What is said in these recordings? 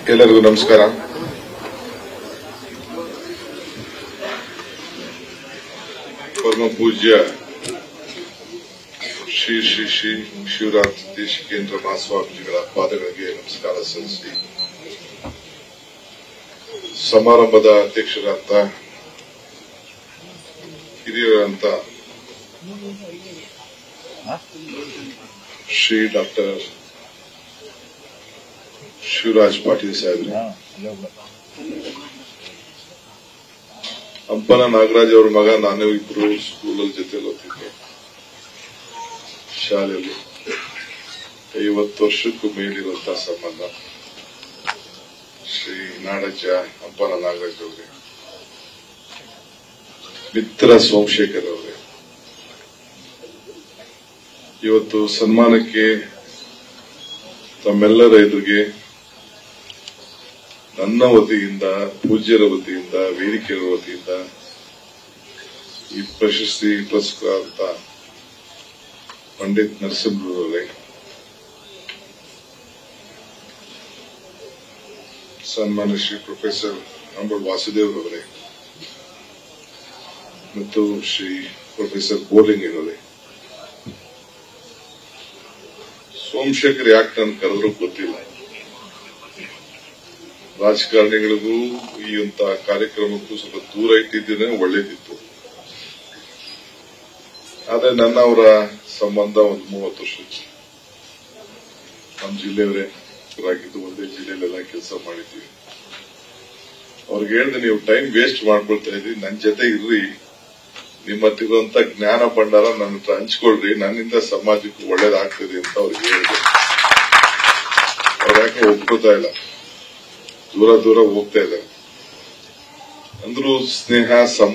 ಎಲ್ಲರಿಗೂ ನಮಸ್ಕಾರ ಪರಮ ಪೂಜ್ಯ ಶ್ರೀ ಶ್ರೀ ಶ್ರೀ ಶಿವರಾಜ್ ದೇಶಿಕೇಂದ್ರ ಮಹಾಸ್ವಾಮೀಜಿಗಳ ಪಾದಗಳಿಗೆ ನಮಸ್ಕಾರ ಸಲ್ಲಿಸಿ ಸಮಾರಂಭದ ಅಧ್ಯಕ್ಷರಂತ ಹಿರಿಯರಂತ ಶ್ರೀ ಡಾಕ್ಟರ್ ಶಿವರಾಜ್ ಪಾಟೀಲ್ ಸಾಹೇಬ್ರೆ ಹಂಪನ ನಾಗರಾಜ್ ಅವ್ರ ಮಗ ನಾನು ಇಬ್ರು ಸ್ಕೂಲಲ್ಲಿ ಜೊತೆಲಿ ಓದ್ತಿದ್ದೆ ಶಾಲೆಯಲ್ಲಿ ಐವತ್ತು ವರ್ಷಕ್ಕೂ ಮೇಲಿರುವಂತಹ ಸಂಬಂಧ ಶ್ರೀ ನಾಡಜ್ಜ ಹಂಪನ ನಾಗರಾಜ್ ಅವರೇ ಮಿತ್ರ ಸೋಮಶೇಖರ್ ಅವರೇ ಇವತ್ತು ಸನ್ಮಾನಕ್ಕೆ ತಮ್ಮೆಲ್ಲರ ಎದುರಿಗೆ ನನ್ನ ವತಿಯಿಂದ ಪೂಜ್ಯರ ವತಿಯಿಂದ ವೇದಿಕೆಯ ವತಿಯಿಂದ ಈ ಪ್ರಶಸ್ತಿ ಪುರಸ್ಕಾರ ಅಂತ ಪಂಡಿತ್ ನರಸಿಂಹರವರೇ ಸನ್ಮಾನ್ಯ ಶ್ರೀ ಪ್ರೊಫೆಸರ್ ಅಂಬಲ್ ವಾಸುದೇವ್ ಅವರೇ ಮತ್ತು ಶ್ರೀ ಪ್ರೊಫೆಸರ್ ಬೋಲಿಂಗಿನವರೇ ಸೋಮಶೇಖರ್ ಯಾಕೆ ನಾನು ಕರೆದ್ರು ಗೊತ್ತಿಲ್ಲ ರಾಜಕಾರಣಿಗಳಿಗೂ ಈ ಅಂತ ಕಾರ್ಯಕ್ರಮಕ್ಕೂ ಸ್ವಲ್ಪ ದೂರ ಇಟ್ಟಿದ್ದೇನೆ ಒಳ್ಳೇದಿತ್ತು ಆದ್ರೆ ನನ್ನ ಅವರ ಸಂಬಂಧ ಒಂದು ಮೂವತ್ತು ವರ್ಷ ನಮ್ಮ ಜಿಲ್ಲೆಯವರೇ ಆಗಿದ್ದು ಒಂದೇ ಜಿಲ್ಲೆಯಲ್ಲೆಲ್ಲ ಕೆಲಸ ಮಾಡಿದ್ದೀವಿ ಅವ್ರಿಗೆ ಹೇಳಿದೆ ನೀವು ಟೈಮ್ ವೇಸ್ಟ್ ಮಾಡ್ಕೊಳ್ತಾ ಇದ್ರಿ ನನ್ನ ಜೊತೆ ಇರ್ರಿ ನಿಮ್ಮ ಹತ್ರ ಇರುವಂತ ಜ್ಞಾನ ಭಂಡಾರ ನನ್ನ ಹತ್ರ ಹಂಚ್ಕೊಳ್ರಿ ನನ್ನಿಂದ ಸಮಾಜಕ್ಕೂ ಒಳ್ಳೇದಾಗ್ತದೆ ಅಂತ ಅವ್ರಿಗೆ ಹೇಳಿದೆ ಅವ್ರು ಯಾಕೆ ಒಪ್ಕೋತಾ ಇಲ್ಲ ದೂರ ದೂರ ಹೋಗ್ತಾ ಇದ್ದಾರೆ ಅಂದ್ರೂ ಸ್ನೇಹ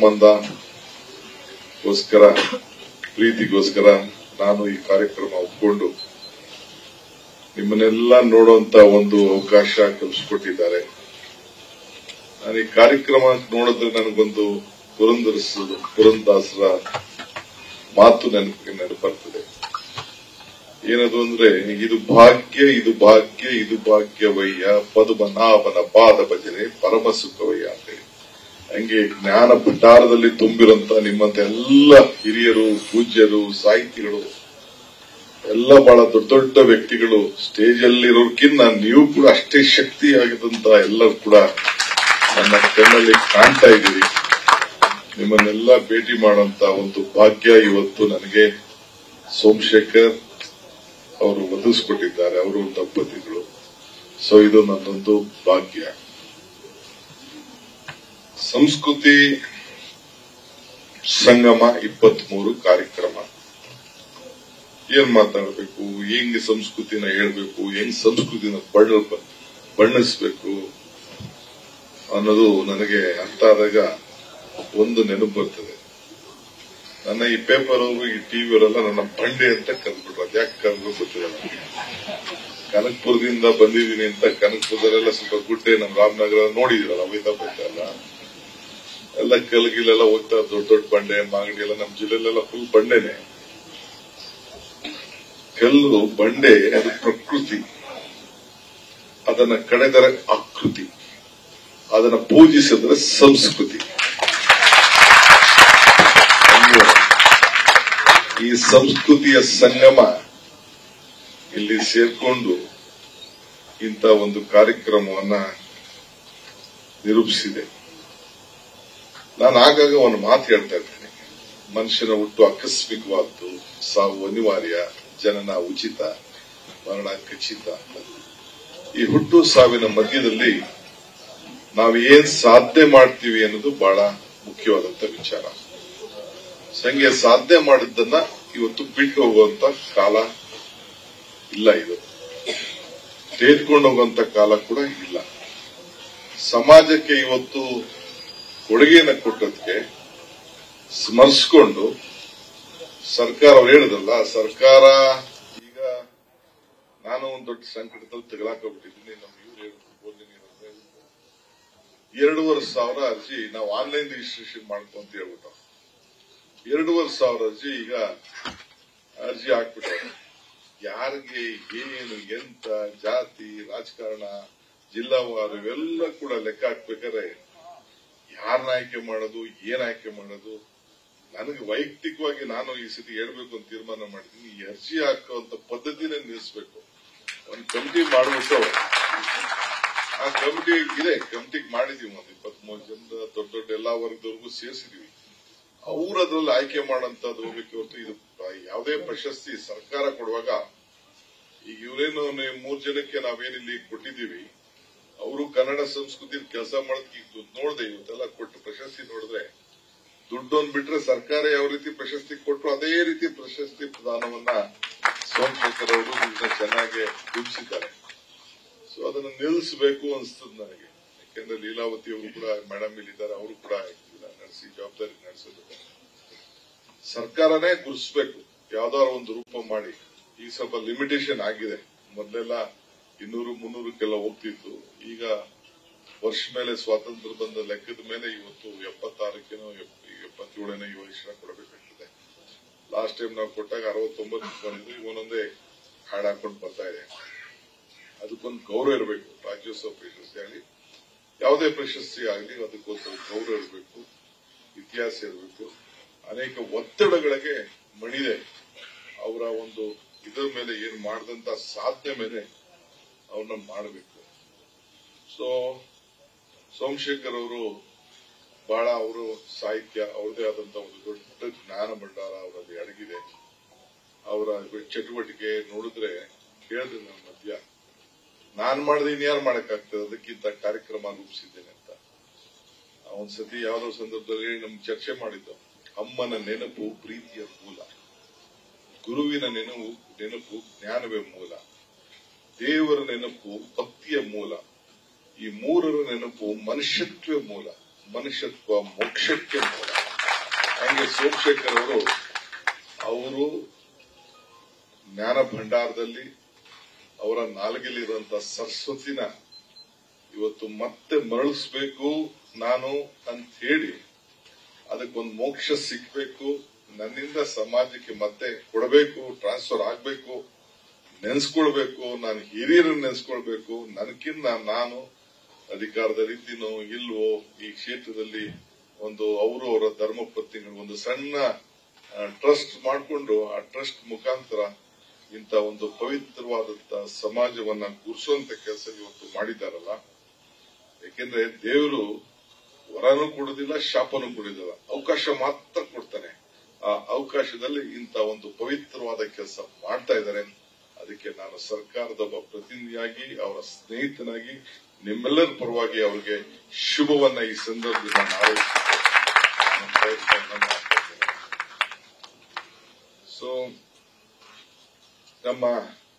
ಸಂಬಂಧಗೋಸ್ಕರ ಪ್ರೀತಿಗೋಸ್ಕರ ನಾನು ಈ ಕಾರ್ಯಕ್ರಮ ಒಪ್ಕೊಂಡು ನಿಮ್ಮನ್ನೆಲ್ಲ ನೋಡುವಂತ ಒಂದು ಅವಕಾಶ ಕಲ್ಪಿಸ್ಕೊಟ್ಟಿದ್ದಾರೆ ನಾನು ಈ ಕಾರ್ಯಕ್ರಮ ನೋಡಿದ್ರೆ ನನಗೊಂದು ಪುರಂದರ ಪುರಂದಾಸರ ಮಾತು ನೆನಪಿಗೆ ನೆನಪರ್ತದೆ ಏನದು ಅಂದ್ರೆ ಇದು ಭಾಗ್ಯ ಇದು ಭಾಗ್ಯ ಇದು ಭಾಗ್ಯವಯ್ಯ ಪದುಮನಾಭನ ಪಾದ ಭಜನೆ ಪರಮ ಸುಖವಯ್ಯ ಅಂತೇಳಿ ಹಂಗೆ ಜ್ಞಾನ ಭಂಡಾರದಲ್ಲಿ ತುಂಬಿರಂತ ನಿಮ್ಮಂತ ಎಲ್ಲ ಹಿರಿಯರು ಪೂಜ್ಯರು ಸಾಹಿತಿಗಳು ಎಲ್ಲ ಬಹಳ ದೊಡ್ಡ ದೊಡ್ಡ ವ್ಯಕ್ತಿಗಳು ಸ್ಟೇಜ್ ಅಲ್ಲಿರೋರ್ಕಿನ್ನ ನೀವು ಕೂಡ ಅಷ್ಟೇ ಶಕ್ತಿಯಾಗಿದ್ದಂತ ಎಲ್ಲರೂ ಕೂಡ ನನ್ನ ಕಣ್ಣಲ್ಲಿ ಕಾಣ್ತಾ ಇದ್ದೀರಿ ನಿಮ್ಮನ್ನೆಲ್ಲ ಭೇಟಿ ಮಾಡುವಂತ ಒಂದು ಭಾಗ್ಯ ಇವತ್ತು ನನಗೆ ಸೋಮಶೇಖರ್ ಅವರು ಒದಗಿಸ್ಕೊಟ್ಟಿದ್ದಾರೆ ಅವರು ದಂಪತಿಗಳು ಸೊ ಇದು ನನ್ನೊಂದು ಭಾಗ್ಯ ಸಂಸ್ಕೃತಿ ಸಂಗಮ ಇಪ್ಪತ್ಮೂರು ಕಾರ್ಯಕ್ರಮ ಏನ್ ಮಾತಾಡಬೇಕು ಹೆಂಗ್ ಸಂಸ್ಕೃತಿನ ಹೇಳ್ಬೇಕು ಹೆಂಗ್ ಸಂಸ್ಕೃತಿನ ಬಣ್ಣ ಬಣ್ಣಿಸ್ಬೇಕು ಅನ್ನೋದು ನನಗೆ ಅರ್ಥ ಆದಾಗ ಒಂದು ನೆನಪು ಬರ್ತದೆ ನನ್ನ ಈ ಪೇಪರ್ ಅವರು ಈ ಟಿವಿ ಅವರೆಲ್ಲ ನನ್ನ ಬಂಡೆ ಅಂತ ಕರೆದ್ಬಿಟ್ರು ಅದ್ ಯಾಕೆ ಕರೆದ್ರು ಗೊತ್ತಿಲ್ಲ ನನಗೆ ಕನಕಪುರದಿಂದ ಬಂದಿದ್ದೀನಿ ಅಂತ ಕನಕಪುರದಲ್ಲೆಲ್ಲ ಸ್ವಲ್ಪ ಗುಡ್ಡೆ ನಮ್ಮ ರಾಮನಗರ ನೋಡಿದಿರಲ್ಲ ಹೋಯ್ತಾ ಹೋಯ್ತಾ ಎಲ್ಲ ಎಲ್ಲ ಕಲ್ಗಿಲೆಲ್ಲ ಹೋಗ್ತಾ ದೊಡ್ಡ ದೊಡ್ಡ ಬಂಡೆ ಮಾಗಡಿ ಎಲ್ಲ ನಮ್ಮ ಜಿಲ್ಲೆಲೆಲ್ಲ ಫುಲ್ ಬಂಡೆನೆ ಕಲ್ಲು ಬಂಡೆ ಅದು ಪ್ರಕೃತಿ ಅದನ್ನ ಕಡೆದರೆ ಆಕೃತಿ ಅದನ್ನ ಪೂಜಿಸಿದ್ರೆ ಸಂಸ್ಕೃತಿ ಹಂಗೆ ಈ ಸಂಸ್ಕೃತಿಯ ಸಂಗಮ ಇಲ್ಲಿ ಸೇರ್ಕೊಂಡು ಇಂಥ ಒಂದು ಕಾರ್ಯಕ್ರಮವನ್ನ ನಿರೂಪಿಸಿದೆ ನಾನು ಆಗಾಗ ಒಂದು ಮಾತು ಹೇಳ್ತಾ ಇರ್ತೇನೆ ಮನುಷ್ಯನ ಹುಟ್ಟು ಆಕಸ್ಮಿಕವಾದ್ದು ಸಾವು ಅನಿವಾರ್ಯ ಜನನ ಉಚಿತ ಮರಣ ಖಚಿತ ಈ ಹುಟ್ಟು ಸಾವಿನ ಮಧ್ಯದಲ್ಲಿ ನಾವು ಏನ್ ಸಾಧನೆ ಮಾಡ್ತೀವಿ ಅನ್ನೋದು ಬಹಳ ಮುಖ್ಯವಾದಂತ ವಿಚಾರ ಸಂಖ್ಯೆ ಸಾಧನೆ ಮಾಡಿದ್ದನ್ನ ಇವತ್ತು ಬಿಟ್ಟು ಹೋಗುವಂತ ಕಾಲ ಇಲ್ಲ ಇದು ತೆಗೆದುಕೊಂಡು ಹೋಗುವಂತ ಕಾಲ ಕೂಡ ಇಲ್ಲ ಸಮಾಜಕ್ಕೆ ಇವತ್ತು ಕೊಡುಗೆಯನ್ನು ಕೊಟ್ಟದಕ್ಕೆ ಸ್ಮರಿಸಿಕೊಂಡು ಸರ್ಕಾರ ಅವ್ರು ಹೇಳಿದಲ್ಲ ಸರ್ಕಾರ ಈಗ ನಾನು ಒಂದು ದೊಡ್ಡ ಸಂಕಟದಲ್ಲಿ ತಗಲಾಕೋಗ್ಬಿಟ್ಟಿದ್ದೀನಿ ನಮ್ಮ ಇವ್ರು ಹೇಳಿದ್ರು ಎರಡೂವರೆ ಸಾವಿರ ಅರ್ಜಿ ನಾವು ಆನ್ಲೈನ್ ರಿಜಿಸ್ಟ್ರೇಷನ್ ಮಾಡ್ಕೊ ಅಂತ ಹೇಳ್ಬಿಟ್ಟು ಎರಡೂವರೆ ಸಾವಿರ ಅರ್ಜಿ ಈಗ ಅರ್ಜಿ ಹಾಕ್ಬಿಟ್ಟಾರೆ ಯಾರಿಗೆ ಏನು ಎಂತ ಜಾತಿ ರಾಜಕಾರಣ ಜಿಲ್ಲಾವಾರು ಇವೆಲ್ಲ ಕೂಡ ಲೆಕ್ಕ ಹಾಕ್ಬೇಕಾದ್ರೆ ಯಾರನ್ನ ಆಯ್ಕೆ ಮಾಡೋದು ಏನ್ ಆಯ್ಕೆ ಮಾಡೋದು ನನಗೆ ವೈಯಕ್ತಿಕವಾಗಿ ನಾನು ಈ ಸತಿ ಹೇಳ್ಬೇಕು ಅಂತ ತೀರ್ಮಾನ ಮಾಡಿದ್ದೀನಿ ಈ ಅರ್ಜಿ ಹಾಕುವಂತ ಪದ್ಧತಿನೇ ನಿಲ್ಲಿಸಬೇಕು ಒಂದು ಕಮಿಟಿ ಮಾಡ್ಬಿಟ್ಟು ಆ ಕಮಿಟಿ ಇದೆ ಕಮಿಟಿಗೆ ಮಾಡಿದೀವಿ ಒಂದು ಇಪ್ಪತ್ಮೂರು ಜನ ದೊಡ್ಡ ದೊಡ್ಡ ಎಲ್ಲಾ ವರ್ಗದವರೆಗೂ ಸೇರಿಸಿದೀವಿ ಅವ್ರು ಅದ್ರಲ್ಲಿ ಆಯ್ಕೆ ಮಾಡೋಂಥದ್ದು ಹೋಗ್ಲಿಕ್ಕೆ ಹೊರತು ಇದು ಯಾವುದೇ ಪ್ರಶಸ್ತಿ ಸರ್ಕಾರ ಕೊಡುವಾಗ ಈಗ ಇವರೇನು ಮೂರ್ ಜನಕ್ಕೆ ನಾವೇನಿಲ್ಲಿ ಕೊಟ್ಟಿದ್ದೀವಿ ಅವರು ಕನ್ನಡ ಸಂಸ್ಕೃತಿ ಕೆಲಸ ಮಾಡೋದಕ್ಕೆ ಈಗ ನೋಡಿದೆ ಇವತ್ತೆಲ್ಲ ಕೊಟ್ಟು ಪ್ರಶಸ್ತಿ ನೋಡಿದ್ರೆ ದುಡ್ಡೊಂದು ಬಿಟ್ರೆ ಸರ್ಕಾರ ಯಾವ ರೀತಿ ಪ್ರಶಸ್ತಿ ಕೊಟ್ಟರು ಅದೇ ರೀತಿ ಪ್ರಶಸ್ತಿ ಪ್ರದಾನವನ್ನ ಸೋಮಶೇಖರ್ ಅವರು ಇದನ್ನ ಚೆನ್ನಾಗಿ ಬಿಂಬಿಸಿದ್ದಾರೆ ಸೊ ಅದನ್ನು ನಿಲ್ಲಿಸಬೇಕು ಅನಿಸ್ತದೆ ನನಗೆ ಯಾಕೆಂದ್ರೆ ಲೀಲಾವತಿ ಅವರು ಕೂಡ ಮೇಡಮ್ ಇಲ್ಲಿದ್ದಾರೆ ಅವರು ಕೂಡ ಇದನ್ನ ನಡೆಸಿ ಜವಾಬ್ದಾರಿ ನಡೆಸೋದು ಸರ್ಕಾರನೇ ಗುರುತಿಸಬೇಕು ಯಾವ್ದಾದ್ರು ಒಂದು ರೂಪ ಮಾಡಿ ಈಗ ಸ್ವಲ್ಪ ಲಿಮಿಟೇಷನ್ ಆಗಿದೆ ಮೊದಲೆಲ್ಲ ಇನ್ನೂರು ಮುನ್ನೂರಕ್ಕೆಲ್ಲ ಹೋಗ್ತಿತ್ತು ಈಗ ವರ್ಷ ಮೇಲೆ ಸ್ವಾತಂತ್ರ್ಯ ಬಂದ ಲೆಕ್ಕದ ಮೇಲೆ ಇವತ್ತು ಎಪ್ಪತ್ತಾರಕ್ಕೇನೋ ಎಪ್ಪತ್ತೇಳನೇ ಈ ವರ್ಷ ಕೊಡಬೇಕಾಗ್ತದೆ ಲಾಸ್ಟ್ ಟೈಮ್ ನಾವು ಕೊಟ್ಟಾಗ ಅರವತ್ತೊಂಬತ್ತು ಬಂದಿದ್ದು ಈಗ ಒಂದೊಂದೇ ಹಾಡ್ ಹಾಕೊಂಡು ಬರ್ತಾ ಇದೆ ಅದಕ್ಕೊಂದು ಗೌರವ ಇರಬೇಕು ರಾಜ್ಯೋತ್ಸವ ಪ್ರಶಸ್ತಿ ಆಗಲಿ ಯಾವುದೇ ಪ್ರಶಸ್ತಿ ಆಗಲಿ ಅದಕ್ಕೊಂದು ಗೌರವ ಇರಬೇಕು ಇತಿಹಾಸ ಇರಬೇಕು ಅನೇಕ ಒತ್ತಡಗಳಿಗೆ ಮಣಿದೆ ಅವರ ಒಂದು ಇದರ ಮೇಲೆ ಏನ್ ಮಾಡಿದಂತ ಸಾಧನೆ ಮೇಲೆ ಅವ್ರನ್ನ ಮಾಡಬೇಕು ಸೊ ಸೋಮಶೇಖರ್ ಅವರು ಬಹಳ ಅವರು ಸಾಹಿತ್ಯ ಅವ್ರದೇ ಆದಂತ ಒಂದು ದೊಡ್ಡ ಜ್ಞಾನ ಭಂಡಾರ ಅವರಲ್ಲಿ ಅಡಗಿದೆ ಅವರ ಚಟುವಟಿಕೆ ನೋಡಿದ್ರೆ ಕೇಳಿದ್ರೆ ನನ್ನ ಮಧ್ಯ ನಾನ್ ಮಾಡಿದ್ರೆ ಇನ್ಯಾರು ಮಾಡಕ್ಕಾಗ್ತದೆ ಅದಕ್ಕಿಂತ ಕಾರ್ಯಕ್ರಮ ರೂಪಿಸಿದ್ದೇನೆ ಅಂತ ಒಂದ್ಸತಿ ಯಾವ್ದೋ ಸಂದರ್ಭದಲ್ಲಿ ನಮ್ ಚರ್ಚೆ ಮಾಡಿದ್ದು ಅಮ್ಮನ ನೆನಪು ಪ್ರೀತಿಯ ಮೂಲ ಗುರುವಿನ ನೆನಪು ನೆನಪು ಜ್ಞಾನವೇ ಮೂಲ ದೇವರ ನೆನಪು ಭಕ್ತಿಯ ಮೂಲ ಈ ಮೂರರ ನೆನಪು ಮನುಷ್ಯತ್ವೇ ಮೂಲ ಮನುಷ್ಯತ್ವ ಮೋಕ್ಷಕ್ಕೆ ಮೂಲ ಹಂಗೆ ಸೋಮಶೇಖರ್ ಅವರು ಅವರು ಜ್ಞಾನ ಭಂಡಾರದಲ್ಲಿ ಅವರ ನಾಲ್ಗೆಲಿರುವಂತಹ ಸರಸ್ವತಿನ ಇವತ್ತು ಮತ್ತೆ ಮರಳಿಸ್ಬೇಕು ನಾನು ಅಂತ ಹೇಳಿ ಅದಕ್ಕೊಂದು ಮೋಕ್ಷ ಸಿಗ್ಬೇಕು ನನ್ನಿಂದ ಸಮಾಜಕ್ಕೆ ಮತ್ತೆ ಕೊಡಬೇಕು ಟ್ರಾನ್ಸ್ಫರ್ ಆಗ್ಬೇಕು ನೆನ್ಸ್ಕೊಳ್ಬೇಕು ನಾನು ಹಿರಿಯರನ್ನ ನೆನ್ಸ್ಕೊಳ್ಬೇಕು ನನಕಿನ್ನ ನಾನು ಅಧಿಕಾರದಲ್ಲಿದ್ದೀನೋ ಇಲ್ವೋ ಈ ಕ್ಷೇತ್ರದಲ್ಲಿ ಒಂದು ಅವರು ಅವರ ಧರ್ಮ ಪತ್ನಿಗಳು ಒಂದು ಸಣ್ಣ ಟ್ರಸ್ಟ್ ಮಾಡಿಕೊಂಡು ಆ ಟ್ರಸ್ಟ್ ಮುಖಾಂತರ ಇಂತ ಒಂದು ಪವಿತ್ರವಾದಂತ ಸಮಾಜವನ್ನ ಗುರುಸುವಂತ ಕೆಲಸ ಇವತ್ತು ಮಾಡಿದ್ದಾರಲ್ಲ ಯಾಕೆಂದ್ರೆ ದೇವರು ವರನೂ ಕೊಡುದಿಲ್ಲ ಶಾಪನೂ ಕೊಡುದಿಲ್ಲ ಅವಕಾಶ ಮಾತ್ರ ಕೊಡ್ತಾನೆ ಆ ಅವಕಾಶದಲ್ಲಿ ಇಂತ ಒಂದು ಪವಿತ್ರವಾದ ಕೆಲಸ ಮಾಡ್ತಾ ಇದ್ದಾರೆ ಅದಕ್ಕೆ ನಾನು ಸರ್ಕಾರದ ಒಬ್ಬ ಪ್ರತಿನಿಧಿಯಾಗಿ ಅವರ ಸ್ನೇಹಿತನಾಗಿ ನಿಮ್ಮೆಲ್ಲರ ಪರವಾಗಿ ಅವರಿಗೆ ಶುಭವನ್ನ ಈ ಸಂದರ್ಭದಲ್ಲಿ ನಾನು ಹಾರೈಸುತ್ತೇನೆ. ನನ್ನ ಪ್ರಯತ್ನವನ್ನ ಮಾಡ್ತಾ ಇದ್ದೇನೆ. ಸೊ ನಮ್ಮ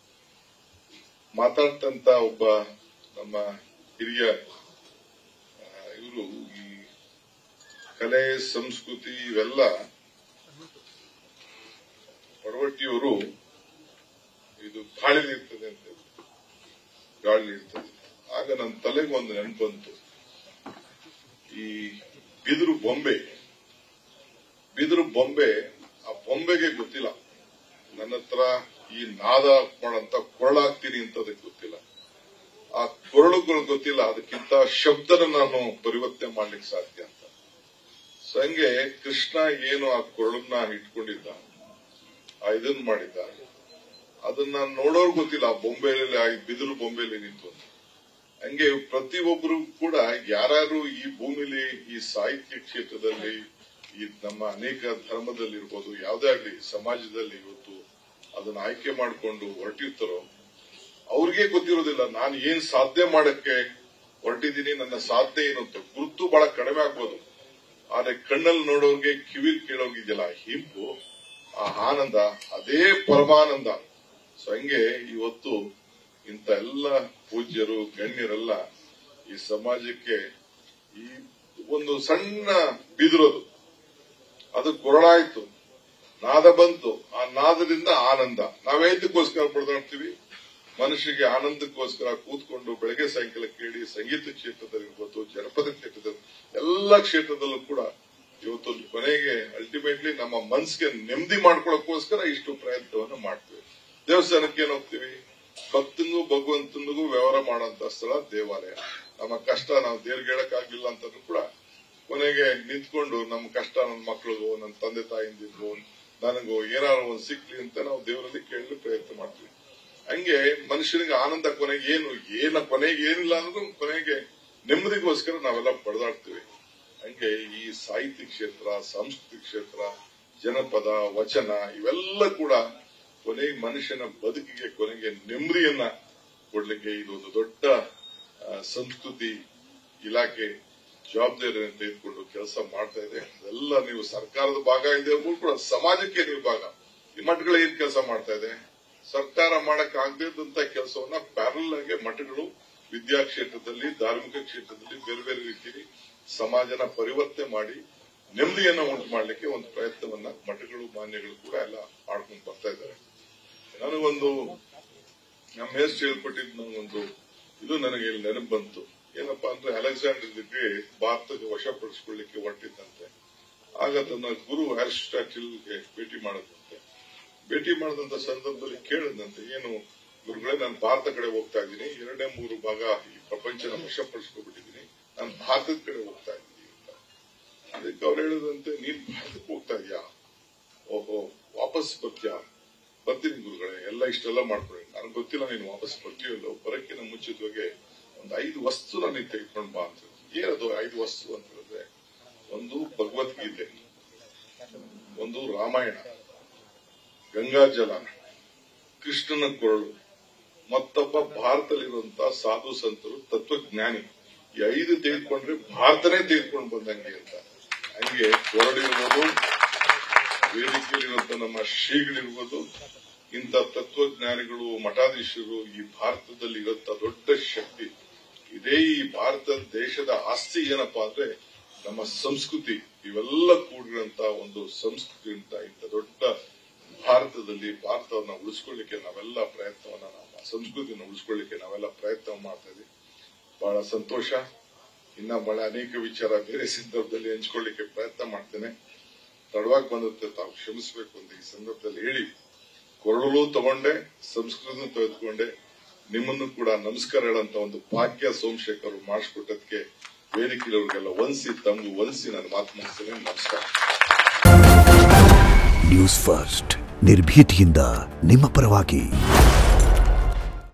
ಮಾತಾಡ್ತಂತ ಒಬ್ಬ ನಮ್ಮ ಹಿರಿಯ ಇವರು ಈ ಕಲೆ ಸಂಸ್ಕೃತಿ ಇವೆಲ್ಲ ಪಡವಟ್ಟಿಯವರು ಇದು ಗಾಳಿ ಇರ್ತದೆ ಅಂತ ಹೇಳಿದ್ರು. ಗಾಳಿ ಇರ್ತದೆ ಆಗ ನನ್ನ ತಲೆಗೆ ಒಂದು ನೆನಪು ಬಂತು ಈ ಬಿದಿರು ಬೊಂಬೆ ಬಿದಿರು ಬೊಂಬೆ ಆ ಬೊಂಬೆಗೆ ಗೊತ್ತಿಲ್ಲ ನನ್ನ ಹತ್ರ ಈ ನಾದ ಮಾಡಂತ ಕೊರಳಾಗ್ತೀನಿ ಅಂತ ಅದಕ್ಕೆ ಗೊತ್ತಿಲ್ಲ ಆ ಕೊರಳುಗಳು ಗೊತ್ತಿಲ್ಲ ಅದಕ್ಕಿಂತ ಶಬ್ದನ ನಾನು ಪರಿವರ್ತನೆ ಮಾಡ್ಲಿಕ್ಕೆ ಸಾಧ್ಯ ಅಂತ ಸೊ ಹಂಗೆ ಕೃಷ್ಣ ಏನು ಆ ಕೊರಳನ್ನ ಇಟ್ಕೊಂಡಿದ್ದ ಆ ಇದನ್ ಮಾಡಿದ್ದ ಅದನ್ನ ನೋಡೋರ್ ಗೊತ್ತಿಲ್ಲ ಆ ಬೊಂಬೆಯಲ್ಲಿ ಆ ಬಿದಿರು ಬೊಂಬೆಯಲ್ಲಿ ನಿಂತು ಅಂತ. ಹಂಗೆ ಪ್ರತಿಯೊಬ್ಬರು ಕೂಡ ಯಾರು ಈ ಭೂಮಿಲಿ ಈ ಸಾಹಿತ್ಯ ಕ್ಷೇತ್ರದಲ್ಲಿ ಈ ನಮ್ಮ ಅನೇಕ ಧರ್ಮದಲ್ಲಿರ್ಬೋದು ಯಾವುದೇ ಆಗಲಿ ಸಮಾಜದಲ್ಲಿ ಇವತ್ತು ಅದನ್ನ ಆಯ್ಕೆ ಮಾಡಿಕೊಂಡು ಹೊರಟಿರ್ತಾರೋ ಅವ್ರಿಗೆ ಗೊತ್ತಿರೋದಿಲ್ಲ ನಾನು ಏನ್ ಸಾಧನೆ ಮಾಡಕ್ಕೆ ಹೊರಟಿದ್ದೀನಿ ನನ್ನ ಸಾಧನೆ ಏನು ಅಂತ ಗುರುತು ಬಹಳ ಕಡಿಮೆ ಆಗ್ಬೋದು ಆದ್ರೆ ಕಣ್ಣಲ್ಲಿ ನೋಡೋರ್ಗೆ ಕಿವಿಲ್ ಕೇಳೋಗಿದೆಯಲ್ಲ ಆ ಹಿಂಪು ಆ ಆನಂದ ಅದೇ ಪರಮಾನಂದ ಸೊ ಹಂಗೆ ಇವತ್ತು ಇಂಥ ಎಲ್ಲ ಪೂಜ್ಯರು ಗಣ್ಯರೆಲ್ಲ ಈ ಸಮಾಜಕ್ಕೆ ಈ ಒಂದು ಸಣ್ಣ ಬಿದಿರೋದು ಅದು ಕೊರಳಾಯ್ತು ನಾದ ಬಂತು ಆ ನಾದದಿಂದ ಆನಂದ ನಾವೇದಕ್ಕೋಸ್ಕರ ಬಡ್ದಾಡ್ತೀವಿ ಮನುಷ್ಯಗೆ ಆನಂದಕ್ಕೋಸ್ಕರ ಕೂತ್ಕೊಂಡು ಬೆಳಗ್ಗೆ ಸಾಯಂಕಾಲ ಕೇಳಿ ಸಂಗೀತ ಕ್ಷೇತ್ರದಲ್ಲಿರ್ಬೋದು ಜನಪದ ಕ್ಷೇತ್ರದಲ್ಲಿ ಎಲ್ಲ ಕ್ಷೇತ್ರದಲ್ಲೂ ಕೂಡ ಇವತ್ತು ಕೊನೆಗೆ ಅಲ್ಟಿಮೇಟ್ಲಿ ನಮ್ಮ ಮನ್ಸಿಗೆ ನೆಮ್ಮದಿ ಮಾಡ್ಕೊಳ್ಳೋಕ್ಕೋಸ್ಕರ ಇಷ್ಟು ಪ್ರಯತ್ನವನ್ನು ಮಾಡ್ತೀವಿ ದೇವಸ್ಥಾನಕ್ಕೆ ಏನ್ ಹೋಗ್ತೀವಿ ಭಕ್ತನಿಗೂ ಭಗವಂತನಿಗೂ ವ್ಯವಹಾರ ಮಾಡುವಂತ ಸ್ಥಳ ದೇವಾಲಯ ನಮ್ಮ ಕಷ್ಟ ನಾವು ದೇವ್ರಿಗೆ ಹೇಳಕ್ಕಾಗ್ಲಿಲ್ಲ ಅಂತಂದ್ರೂ ಕೂಡ ಕೊನೆಗೆ ನಿಂತ್ಕೊಂಡು ನಮ್ಮ ಕಷ್ಟ ನನ್ನ ಮಕ್ಳಿಗೋ ನನ್ನ ತಂದೆ ತಾಯಿಂದಿಗೂ ನನಗೂ ಏನಾದ್ರು ಒಂದು ಸಿಕ್ಲಿ ಅಂತ ನಾವು ದೇವರಲ್ಲಿ ಕೇಳಲು ಪ್ರಯತ್ನ ಮಾಡ್ತೀವಿ ಹಂಗೆ ಮನುಷ್ಯನಿಗೆ ಆನಂದ ಕೊನೆಗೆ ಏನು ಏನ ಕೊನೆಗೆ ಏನಿಲ್ಲ ಅಂದ್ರೂ ಕೊನೆಗೆ ನೆಮ್ಮದಿಗೋಸ್ಕರ ನಾವೆಲ್ಲ ಬಡದಾಡ್ತೀವಿ ಹಂಗೆ ಈ ಸಾಹಿತ್ಯ ಕ್ಷೇತ್ರ ಸಂಸ್ಕೃತಿ ಕ್ಷೇತ್ರ ಜನಪದ ವಚನ ಇವೆಲ್ಲ ಕೂಡ ಕೊನೆಗೆ ಮನುಷ್ಯನ ಬದುಕಿಗೆ ಕೊನೆಗೆ ನೆಮ್ಮದಿಯನ್ನ ಕೊಡ್ಲಿಕ್ಕೆ ಇದು ಒಂದು ದೊಡ್ಡ ಆ, ಸಂಸ್ಕೃತಿ ಇಲಾಖೆ ಜವಾಬ್ದಾರಿಯನ್ನು ತೆಗೆದುಕೊಂಡು ಕೆಲಸ ಮಾಡ್ತಾ ಇದೆ ಅದೆಲ್ಲ ನೀವು ಸರ್ಕಾರದ ಭಾಗ ಇದೆ ಕೂಡ ಸಮಾಜಕ್ಕೆ ನೀವು ಭಾಗ ಈ ಮಠಗಳು ಏನ್ ಕೆಲಸ ಮಾಡ್ತಾ ಇದೆ ಸರ್ಕಾರ ಮಾಡಕ್ ಆಗದೇ ಇದ್ದಂತ ಕೆಲಸವನ್ನ ಪ್ಯಾರಲ್ ಆಗಿ ಮಠಗಳು ವಿದ್ಯಾ ಕ್ಷೇತ್ರದಲ್ಲಿ ಧಾರ್ಮಿಕ ಕ್ಷೇತ್ರದಲ್ಲಿ ಬೇರೆ ಬೇರೆ ರೀತಿಯಲ್ಲಿ ಸಮಾಜನ ಪರಿವರ್ತನೆ ಮಾಡಿ ನೆಮ್ಮದಿಯನ್ನ ಉಂಟು ಮಾಡಲಿಕ್ಕೆ ಒಂದು ಪ್ರಯತ್ನವನ್ನ ಮಠಗಳು ಮಾನ್ಯಗಳು ಕೂಡ ಎಲ್ಲ ಮಾಡ್ಕೊಂಡು ಬರ್ತಾ ಇದ್ದಾರೆ ನನಗೊಂದು ನಮ್ಮ ಮೇಸ್ಟ್ ಹೇಳ್ಕೊಟ್ಟಿದ್ ನನಗೊಂದು ಇದು ನನಗೆ ಇಲ್ಲಿ ನೆನಪು ಬಂತು ಏನಪ್ಪಾ ಅಂದ್ರೆ ಅಲೆಕ್ಸಾಂಡರ್ ದಿ ಗ್ರೇಟ್ ಭಾರತಕ್ಕೆ ವಶಪಡಿಸಿಕೊಳ್ಳಿಕ್ಕೆ ಹೊರಟಿದ್ದಂತೆ ಆಗ ತನ್ನ ಗುರು ಅರಿಸ್ಟಾಟಿಲ್ಗೆ ಭೇಟಿ ಮಾಡದಂತೆ ಭೇಟಿ ಮಾಡದಂತ ಸಂದರ್ಭದಲ್ಲಿ ಕೇಳದಂತೆ ಏನು ಗುರುಗಳೇ ನಾನು ಭಾರತ ಕಡೆ ಹೋಗ್ತಾ ಇದ್ದೀನಿ ಎರಡನೇ ಮೂರು ಭಾಗ ಈ ಪ್ರಪಂಚನ ವಶಪಡಿಸ್ಕೊಬಿಟ್ಟಿದ್ದೀನಿ ನಾನು ಭಾರತದ ಕಡೆ ಹೋಗ್ತಾ ಇದ್ದೀನಿ ಅಂತ ಅದಕ್ಕೆ ಅವ್ರು ಹೇಳಿದಂತೆ ನೀನ್ ಭಾರತಕ್ಕೆ ಹೋಗ್ತಾ ಇದೀಯಾ ಓಹೋ ವಾಪಸ್ ಬರ್ತೀಯಾ ಬರ್ತೀನಿ ಗುರುಗಳೇ ಎಲ್ಲ ಇಷ್ಟೆಲ್ಲ ಮಾಡ್ಕೊಳ್ಳಿ ನನಗೆ ಗೊತ್ತಿಲ್ಲ ನೀನು ವಾಪಸ್ ಬರ್ತೀಯಲ್ಲೋ ಬರಕ್ಕಿಂತ ಮುಂಚಿತವಾಗಿ ಒಂದು ಐದು ವಸ್ತುನ ನೀನು ತೆಗೆದುಕೊಂಡು ಬಾ ಅಂತ ಏನದು ಐದು ವಸ್ತು ಅಂತ ಹೇಳಿದ್ರೆ ಒಂದು ಭಗವದ್ಗೀತೆ ಒಂದು ರಾಮಾಯಣ ಗಂಗಾಜಲ ಕೃಷ್ಣನ ಕೊರಳು ಮತ್ತೊಬ್ಬ ಭಾರತದಲ್ಲಿರುವಂತಹ ಸಾಧು ಸಂತರು ತತ್ವಜ್ಞಾನಿ ಈ ಐದು ತೆಗೆದುಕೊಂಡ್ರೆ ಭಾರತನೇ ತೆಗೆದುಕೊಂಡು ಬಂದಂಗೆ ಅಂತ ಹಂಗೆ ಕೊರಳಿರ್ಬೋದು ವೇದಿಕೆಯಲ್ಲಿರುವಂತ ನಮ್ಮ ಶ್ರೀಗಳಿರ್ಬೋದು ಇಂಥ ತತ್ವಜ್ಞಾನಿಗಳು ಮಠಾಧೀಶರು ಈ ಭಾರತದಲ್ಲಿ ಇರುವಂತ ದೊಡ್ಡ ಶಕ್ತಿ ಇದೇ ಈ ಭಾರತ ದೇಶದ ಆಸ್ತಿ ಏನಪ್ಪಾ ಅಂದ್ರೆ ನಮ್ಮ ಸಂಸ್ಕೃತಿ ಇವೆಲ್ಲ ಕೂಡಿರುವಂತ ಒಂದು ಸಂಸ್ಕೃತಿ ಅಂತ ಇಂಥ ದೊಡ್ಡ ಭಾರತದಲ್ಲಿ ಭಾರತವನ್ನ ಉಳಿಸ್ಕೊಳ್ಳಿಕ್ಕೆ ನಾವೆಲ್ಲ ಪ್ರಯತ್ನವನ್ನ ನಮ್ಮ ಸಂಸ್ಕೃತಿಯನ್ನು ಉಳಿಸ್ಕೊಳ್ಳಿಕ್ಕೆ ನಾವೆಲ್ಲ ಪ್ರಯತ್ನ ಮಾಡ್ತಾ ಇದ್ದೀವಿ ಬಹಳ ಸಂತೋಷ ಇನ್ನ ಬಹಳ ಅನೇಕ ವಿಚಾರ ಬೇರೆ ಸಂದರ್ಭದಲ್ಲಿ ಹಂಚ್ಕೊಳ್ಳಿಕ್ಕೆ ಪ್ರಯತ್ನ ಮಾಡ್ತೇನೆ ತಡವಾಗಿ ಬಂದತ್ತೆ ತಾವು ಕ್ಷಮಿಸಬೇಕು ಅಂತ ಈ ಸಂದರ್ಭದಲ್ಲಿ ಹೇಳಿ ಕೊರಳು ತಗೊಂಡೆ ಸಂಸ್ಕೃತ ತೆಗೆದುಕೊಂಡೆ ನಿಮ್ಮನ್ನು ಕೂಡ ನಮಸ್ಕಾರ ಹೇಳಂತ ಒಂದು ಭಾಗ್ಯ ಸೋಮಶೇಖರ್ ಮಾಡಿಸ್ಕೊಟ್ಟದಕ್ಕೆ ವೇದಿಕೆಯವ್ರಿಗೆಲ್ಲ ವಂಸಿ ತಮ್ಗೆ ವಂಸಿ ನಾನು ಮಾತು ಮುಗಿಸ್ತೇನೆ ನಮಸ್ಕಾರ ನ್ಯೂಸ್ ಫಸ್ಟ್ ನಿರ್ಭೀತಿಯಿಂದ ನಿಮ್ಮ ಪರವಾಗಿ